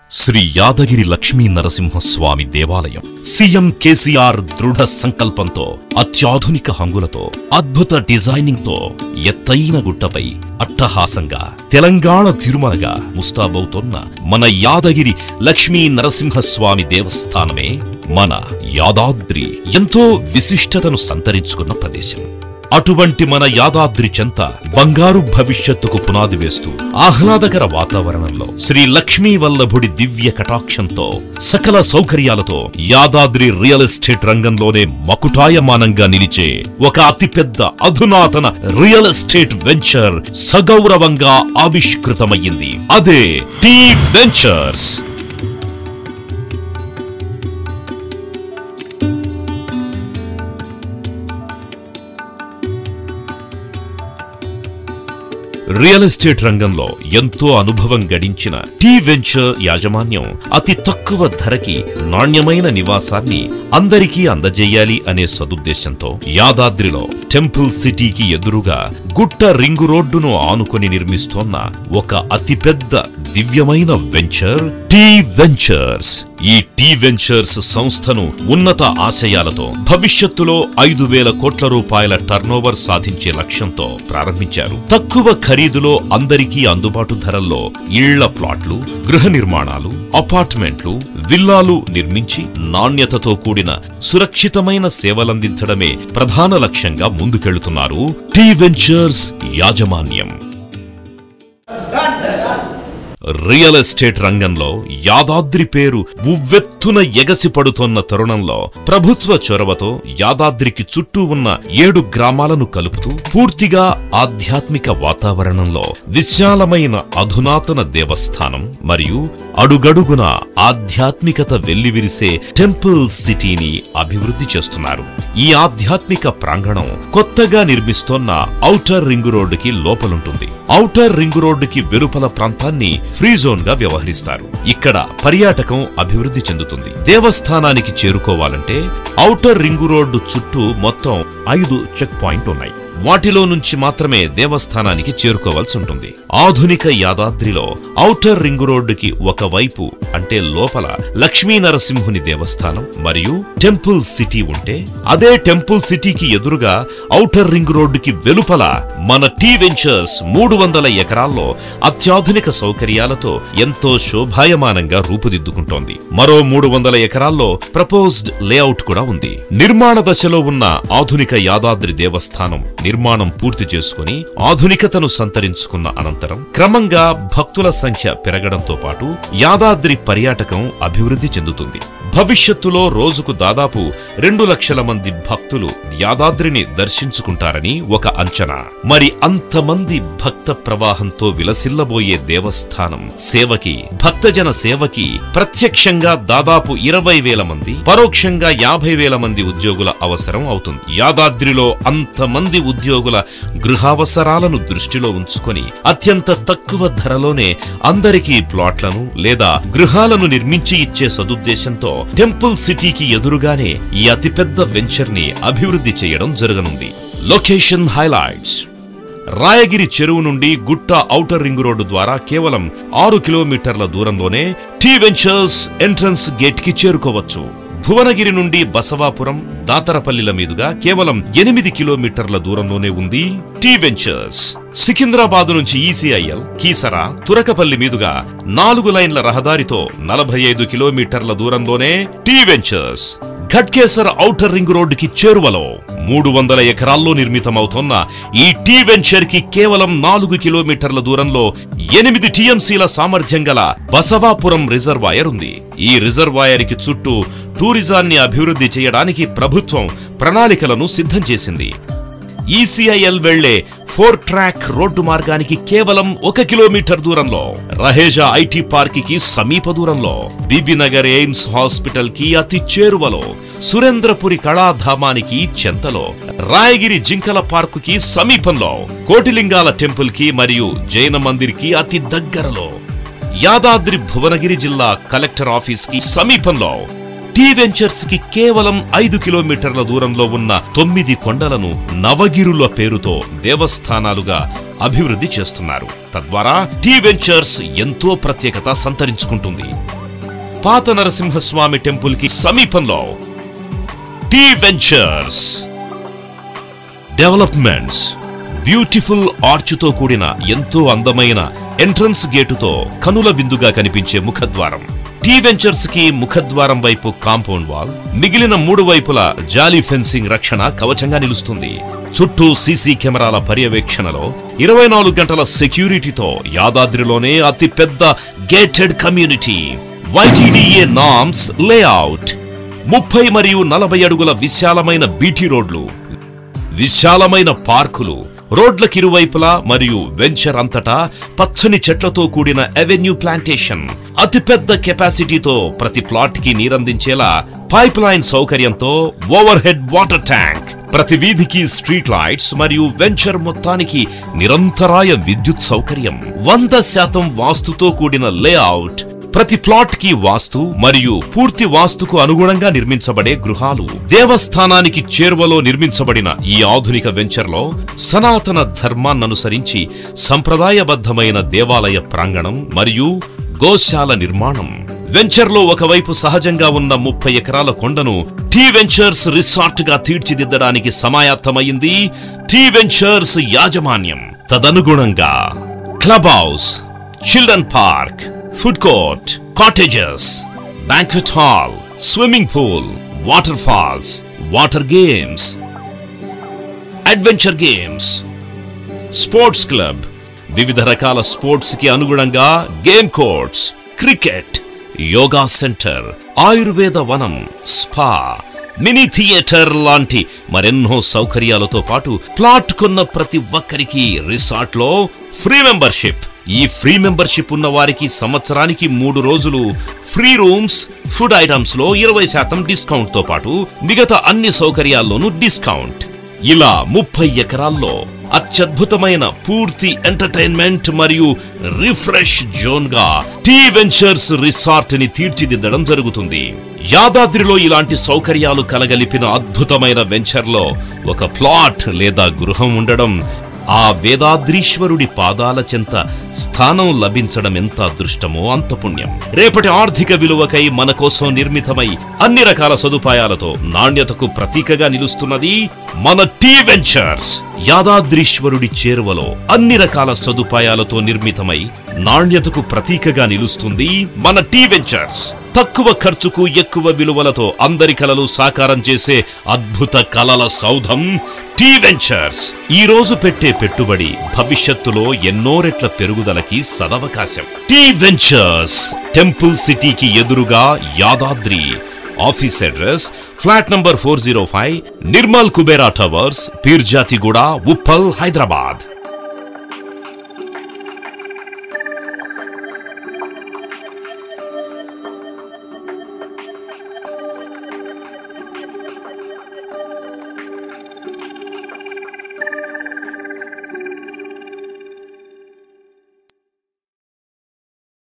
శ్రీ యాదగిరి లక్ష్మీ నరసింహస్వామి దేవాలయం సీఎం కేసీఆర్ దృఢ సంకల్పంతో అత్యాధునిక హంగులతో అద్భుత డిజైనింగ్ తో ఎత్తైన గుట్టపై అట్టహాసంగా తెలంగాణ తిరుమలగా ముస్తాబవుతోన్న మన యాదగిరి లక్ష్మీ నరసింహస్వామి దేవస్థానమే మన యాదాద్రి ఎంతో విశిష్టతను సంతరించుకున్న ప్రదేశం అటువంటి మన యాదాద్రి చెంత బంగారు భవిష్యత్తుకు పునాది వేస్తూ ఆహ్లాదకర వాతావరణంలో శ్రీ లక్ష్మీ వల్లభుడి దివ్య కటాక్షంతో సకల సౌకర్యాలతో యాదాద్రి రియల్ ఎస్టేట్ రంగంలోనే మకుటాయమానంగా నిలిచే ఒక అతిపెద్ద అధునాతన రియల్ ఎస్టేట్ వెంచర్ సగౌరవంగా ఆవిష్కృతమయ్యింది అదే టీ వెంచర్స్ రియల్ ఎస్టేట్ రంగంలో ఎంతో అనుభవం గడించిన టీ వెంచర్ యాజమాన్యం అతి తక్కువ ధరకి నాణ్యమైన నివాసాన్ని అందరికీ అందజేయాలి అనే సదుద్దేశంతో యాదాద్రిలో టెంపుల్ సిటీకి ఎదురుగా గుట్ట రింగు రోడ్డును ఆనుకొని నిర్మిస్తోన్న ఒక అతిపెద్ద దివ్యమైన వెంచర్ టీ వెంచర్స్ ఈ టీ వెంచర్స్ సంస్థను ఉన్నత ఆశయాలతో భవిష్యత్తులో ఐదు వేల కోట్ల రూపాయల టర్నోవర్ సాధించే లక్ష్యంతో ప్రారంభించారు తక్కువ ఖరీదులో అందరికీ అందుబాటు ధరల్లో ఇళ్ల ప్లాట్లు గృహ నిర్మాణాలు అపార్ట్మెంట్లు విల్లాలు నిర్మించి నాణ్యతతో కూడిన సురక్షితమైన సేవలందించడమే ప్రధాన లక్ష్యంగా ముందుకెళ్తున్నారు టీ వెంచర్స్ యాజమాన్యం రియల్ ఎస్టేట్ రంగంలో యాదాద్రి పేరు ఉవ్వెత్తున ఎగసిపడుతోన్న తరుణంలో ప్రభుత్వ చొరవతో యాదాద్రికి చుట్టూ ఉన్న ఏడు గ్రామాలను కలుపుతూ పూర్తిగా ఆధ్యాత్మిక వాతావరణంలో విశాలమైన అధునాతన దేవస్థానం మరియు అడుగడుగున ఆధ్యాత్మికత వెల్లివిరిసే టెంపుల్ సిటీని అభివృద్ధి చేస్తున్నారు ఈ ఆధ్యాత్మిక ప్రాంగణం కొత్తగా నిర్మిస్తోన్న ఔటర్ రింగ్ రోడ్డుకి లోపలుంటుంది ఔటర్ రింగ్ రోడ్డుకి వెలుపల ప్రాంతాన్ని ఫ్రీ జోన్ గా వ్యవహరిస్తారు ఇక్కడ పర్యాటకం అభివృద్ధి చెందుతుంది దేవస్థానానికి చేరుకోవాలంటే ఔటర్ రింగు రోడ్డు చుట్టూ మొత్తం ఐదు చెక్ పాయింట్ ఉన్నాయి వాటిలో నుంచి మాత్రమే దేవస్థానానికి చేరుకోవాల్సి ఉంటుంది ఆధునిక యాదాద్రిలో ఔటర్ రింగు రోడ్డుకి ఒకవైపు అంటే లోపల లక్ష్మీ నరసింహుని దేవస్థానం మరియు టెంపుల్ సిటీ ఉంటే అదే టెంపుల్ సిటీకి ఎదురుగా ఔటర్ రింగ్ రోడ్డుకి వెలుపల మన టీ వెంచర్స్ మూడు వందల ఎకరాల్లో అత్యాధునిక సౌకర్యాలతో ఎంతో శోభాయమానంగా రూపుదిద్దుకుంటోంది మరో మూడు వందల ఎకరాల్లో ప్రపోజ్డ్ లేఅవుట్ కూడా ఉంది నిర్మాణ దశలో ఉన్న ఆధునిక యాదాద్రి దేవస్థానం నిర్మాణం పూర్తి చేసుకుని ఆధునికతను సంతరించుకున్న అనంతరం క్రమంగా భక్తుల సంఖ్య పెరగడంతో పాటు యాదాద్రి పర్యాటకం అభివృద్ధి చెందుతుంది భవిష్యత్తులో రోజుకు దాదాపు రెండు లక్షల మంది భక్తులు యాదాద్రిని దర్శించుకుంటారని ఒక అంచనా మరి అంతమంది భక్త ప్రవాహంతో విలసిల్లబోయే దేవస్థానం సేవకి భక్తజన సేవకి ప్రత్యక్షంగా దాదాపు ఇరవై వేల మంది పరోక్షంగా యాభై వేల మంది ఉద్యోగుల అవసరం అవుతుంది యాదాద్రిలో అంతమంది ఉద్యోగుల గృహావసరాలను దృష్టిలో ఉంచుకొని అత్యంత తక్కువ ధరలోనే అందరికీ ప్లాట్లను లేదా గృహాలను నిర్మించి ఇచ్చే సదుద్దేశంతో టెంపుల్ సిటీకి ఎదురుగానే ఈ అతిపెద్ద వెంచర్ ని అభివృద్ధి చేయడం జరగనుంది లొకేషన్ హైలైట్స్ రాయగిరి చెరువు నుండి గుట్ట ఔటర్ రింగ్ రోడ్డు ద్వారా కేవలం ఆరు కిలోమీటర్ల దూరంలోనే టీ వెంచర్స్ ఎంట్రన్స్ గేట్ కి చేరుకోవచ్చు భువనగిరి నుండి బసవాపురం దాతరపల్లిల మీదుగా కేవలం ఎనిమిది కిలోమీటర్ల దూరంలోనే ఉంది టీ వెంచర్స్ సికింద్రాబాద్ నుంచి ఈసీఐఎల్ కీసరా తురకపల్లి మీదుగా నాలుగు లైన్ల రహదారితో నలభై ఐదు కిలోమీటర్ల దూరంలోనే T ventures Ghatkesar outer ring రోడ్డుకి చేరువలో మూడు వందల ఎకరాల్లో నిర్మితమవుతోన్న ఈ టీ వెంచర్ కి కేవలం నాలుగు కిలోమీటర్ల దూరంలో ఎనిమిది టీఎంసీల సామర్థ్యం గల బసవాపురం రిజర్వాయర్ ఉంది ఈ రిజర్వాయర్ కి చుట్టూ టూరిజాన్ని అభివృద్ధి చేయడానికి ప్రభుత్వం ప్రణాళికలను సిద్ధం చేసింది ఈసీఐఎల్ వెళ్లే ఫోర్ ట్రాక్ రోడ్డు మార్గానికి కేవలం ఒక కిలోమీటర్ దూరంలో రహేజా ఐటీ పార్క్ కి సమీప దూరంలో బీబీనగర్ ఎయిమ్స్ హాస్పిటల్ కి అతి చేరువలో సురేంద్రపురి కళాధామానికి చెంతలో రాయగిరి జింకల పార్కు కి సమీపంలో కోటిలింగాల టెంపుల్ కి మరియు జైన మందిర్ కి అతి దగ్గరలో యాదాద్రి భువనగిరి జిల్లా కలెక్టర్ ఆఫీస్ కి సమీపంలో టీ వెంచర్స్ కి కేవలం ఐదు కిలోమీటర్ల దూరంలో ఉన్న తొమ్మిది కొండలను నవగిరుల పేరుతో దేవస్థానాలుగా అభివృద్ధి చేస్తున్నారు తద్వారా టీ వెంచర్స్ ఎంతో ప్రత్యేకత సంతరించుకుంటుంది పాత నరసింహస్వామి టెంపుల్ కి సమీపంలో టీ వెంచర్స్ డెవలప్మెంట్స్ బ్యూటిఫుల్ ఆర్చుతో కూడిన ఎంతో అందమైన ఎంట్రన్స్ గేటుతో కనుల విందుగా కనిపించే ముఖద్వారం టీ వెంచర్స్ కి ముఖద్వారం వైపు కాంపౌండ్ వాల్ మిగిలిన మూడు వైపుల జాలీ ఫెన్సింగ్ రక్షణ కవచంగా నిలుస్తుంది చుట్టూ సీసీ కెమెరాల పర్యవేక్షణలో ఇరవై నాలుగు గంటల సెక్యూరిటీతో యాదాద్రిలోనే అతి పెద్ద gated community YTDA norms layout ముప్పై మరియు నలభై అడుగుల విశాలమైన బీటీ రోడ్లు విశాలమైన పార్కులు రోడ్లకిరువైపులా మరియు వెంచర్ అంతటా పచ్చని చెట్లతో కూడిన అవెన్యూ ప్లాంటేషన్ అతిపెద్ద కెపాసిటీతో ప్రతి ప్లాట్ కి నీరందించేలా పైప్ లైన్ సౌకర్యంతో ఓవర్ హెడ్ వాటర్ ట్యాంక్ ప్రతి వీధికి స్ట్రీట్ లైట్స్ మరియు వెంచర్ మొత్తానికి నిరంతరాయ విద్యుత్ సౌకర్యం వంద శాతం వాస్తుతో కూడిన లేఅవుట్ ప్రతి ప్లాట్ కి వాస్తు మరియు పూర్తి వాస్తుకు అనుగుణంగా నిర్మించబడే గృహాలు దేవస్థానానికి చేరువలో నిర్మించబడిన ఈ ఆధునిక వెంచర్లో సనాతన ధర్మాన్ననుసరించి సంప్రదాయబద్ధమైన దేవాలయ ప్రాంగణం మరియు గోశాల నిర్మాణం వెంచర్లో ఒకవైపు సహజంగా ఉన్న ముప్పై ఎకరాల కొండను టీ వెంచర్స్ రిసార్ట్ గా తీర్చిదిద్దడానికి సమాయత్తమైంది టీ వెంచర్స్ యాజమాన్యం తదనుగుణంగా club house children park food court cottages banquet hall swimming pool water falls water games adventure games sports club వివిధ రకాల స్పోర్ట్స్ కి అనుగుణంగా game courts cricket yoga centre ఆయుర్వేద వనం స్పా మినీ థియేటర్ లాంటి మరెన్నో సౌకర్యాలతో పాటు ప్లాట్ కొన్న ప్రతి ఒక్కరికి రిసార్ట్ లో ఫ్రీ మెంబర్షిప్ ఈ ఫ్రీ మెంబర్షిప్ ఉన్న వారికి సంవత్సరానికి మూడు రోజులు ఫ్రీ రూమ్స్ ఫుడ్ ఐటమ్స్ లో ఇరవై శాతం డిస్కౌంట్ తో పాటు మిగతా అన్ని సౌకర్యాల్లోనూ డిస్కౌంట్ ఇలా ముప్పై ఎకరాల్లో అత్యద్భుతమైన పూర్తి ఎంటర్టైన్మెంట్ మరియు రిఫ్రెష్ జోన్ గా టీ వెంచర్స్ రిసార్ట్ ని తీర్చిదిద్దడం జరుగుతుంది యాదాద్రిలో ఇలాంటి సౌకర్యాలు కలగలిపిన అద్భుతమైన వెంచర్లో ఒక ప్లాట్ లేదా గృహం ఉండడం ఆ వేదాద్రీశ్వరుడి పాదాల చెంత స్థానం లభించడం ఎంత అదృష్టమో అంత పుణ్యం రేపటి ఆర్థిక విలువకై మన కోసం నిర్మితమై అన్ని రకాల సదుపాయాలతో నాణ్యతకు ప్రతీకగా నిలుస్తున్నది మన టీ వెంచర్స్ యాదాద్రీశ్వరుడి చేరువలో అన్ని రకాల సదుపాయాలతో నిర్మితమై నాణ్యతకు ప్రతీకగా నిలుస్తుంది మన టీ వెంచర్స్ తక్కువ ఖర్చుకు ఎక్కువ విలువలతో అందరి కలలు సాకారం చేసే అద్భుత కలల సౌధం టీ వెంచర్స్ ఈ రోజు పెట్టే పెట్టుబడి భవిష్యత్తులో ఎన్నో రెట్ల పెరుగుదలకి సదవకాశం టీ వెంచర్స్ టెంపుల్ సిటీకి ఎదురుగా Yadadri office address flat number four zero five Nirmal Kubera towers Peerzadiguda Uppal Hyderabad